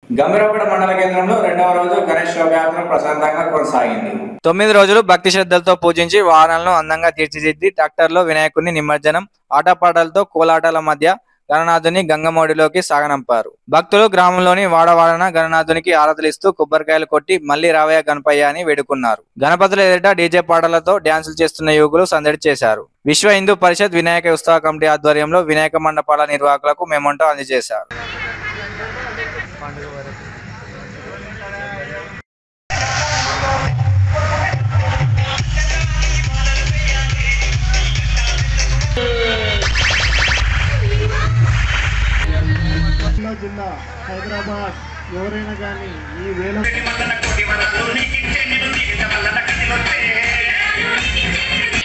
గంభీరపేట మండల కేంద్రంలో రెండవ రోజు గణేష్ శోభయాత్ర ప్రశాంతంగా కొనసాగింది తొమ్మిది రోజులు భక్తి శ్రద్ధలతో పూజించి వాహనాలను అందంగా తీర్చిదిద్ది ట్రాక్టర్లో వినాయకుడిని నిమజ్జనం ఆటపాటలతో కోలాటాల మధ్య గణనాథుని గంగమోడిలోకి సాగనంపారు భక్తులు గ్రామంలోని వాడవాడన గణనాథునికి ఆరాధలిస్తూ కొబ్బరికాయలు కొట్టి మళ్లీ రావయ్య గణపయ్య అని వేడుకున్నారు గణపతుల ఎదుట డీజే పాటలతో డ్యాన్సులు చేస్తున్న యువకులు సందడి చేశారు విశ్వ హిందూ పరిషత్ వినాయక ఉత్సవ కమిటీ ఆధ్వర్యంలో వినాయక మండపాల నిర్వాహకులకు మెమోంటో అందజేశారు జిల్లా జిల్లా హైదరాబాద్ ఎవరైనా కానీ ఈ వేల మల్లన కోటి వరకు నీకిచ్చే నిన్ను తీగ మల్లన కదిలొచ్చే